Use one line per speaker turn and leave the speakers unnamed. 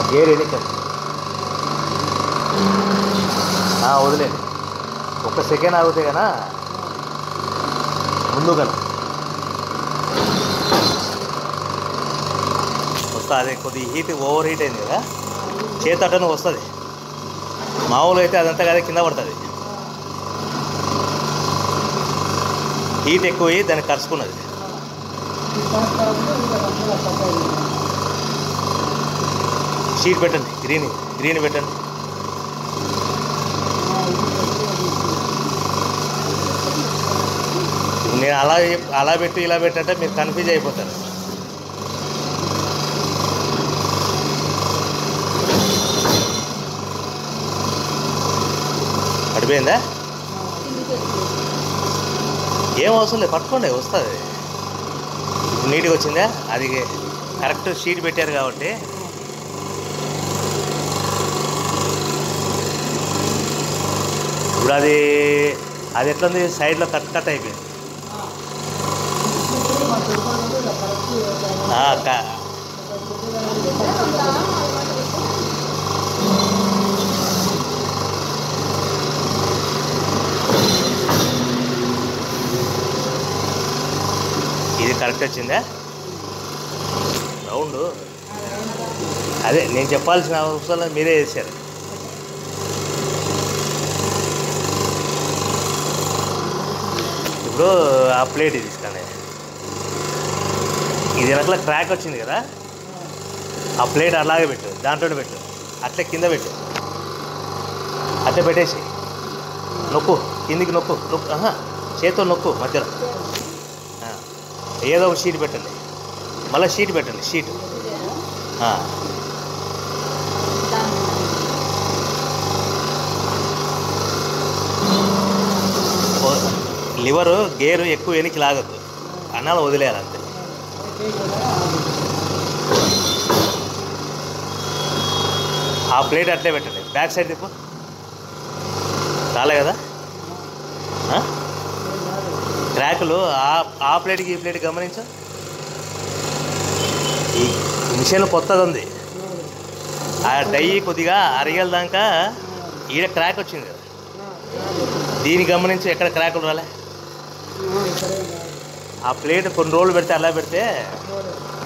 Gear ఎన్నికండి వదిలేండి ఒక్క second ఆగితే కన్నా ముందు కన వస్తా అదే కొద్ది హీట్ ఓవర్ హీట్ అయింది కదా చేతటను వస్తుంది మామూలు అయితే అదంతా కదా కింద పడుతుంది హీట్ ఎక్కువ అయ్యి దాన్ని కరుచుకున్నది షీట్ పెట్టండి గ్రీన్ గ్రీన్ పెట్టండి నేను అలా చెప్- అలా పెట్టి ఇలా పెట్టంటే మీరు కన్ఫ్యూజ్ అయిపోతారు పడిపోయిందా ఏం అవసరం లేదు పట్టుకోండి వస్తుంది నీట్గా వచ్చిందా అది కరెక్ట్ షీట్ పెట్టారు కాబట్టి ఇప్పుడు అది అది ఎట్లుంది సైడ్లో కట్ కట్ అయిపోయింది ఆ, క- ఇది కరెక్ట్ వచ్చిందా రౌండ్ అదే నేను చెప్పాల్సిన అవసరం లేదు, మీరే చేశారు ఇప్పుడు ఆ ప్లేట్ ఇది తీసుకోండి ఇది వెనకల క్రాక్ వచ్చింది కదా ఆ ప్లేట్ అలాగే పెట్టు దాంట్లో పెట్టు అట్లే కింద పెట్టు అట్లే పెట్టేసి నొక్కు కిందికి నొక్కు నొక్కు ఆహా చేతితో నొక్కు మధ్యలో ఆ, ఏదో ఒక షీట్ పెట్టండి మళ్ళీ షీట్ పెట్టండి షీట్ ఆ, ఓ- లివరు గేరు ఎక్కువ వెనక్కి లాగద్దు అన్నాలు వదిలేయాలి అంతే ఆ ప్లేట్ అట్లే పెట్టండి బ్యాక్ సైడ్ తిప్పు రాలే కదా ఆ? క్రాకులు ఆ ఆ ప్లేట్కి ఈ ప్లేట్ గమనించు ఈ మిషన్ కొత్తది ఉంది ఆ డై కొద్దిగా అరిగల దాకా ఈడ క్రాక్ వచ్చింది కదా దీన్ని గమనించి ఎక్కడ క్రాకులు రాలే ఆ ప్లేట్ కొన్ని రోజులు పెడితే అలా పెడితే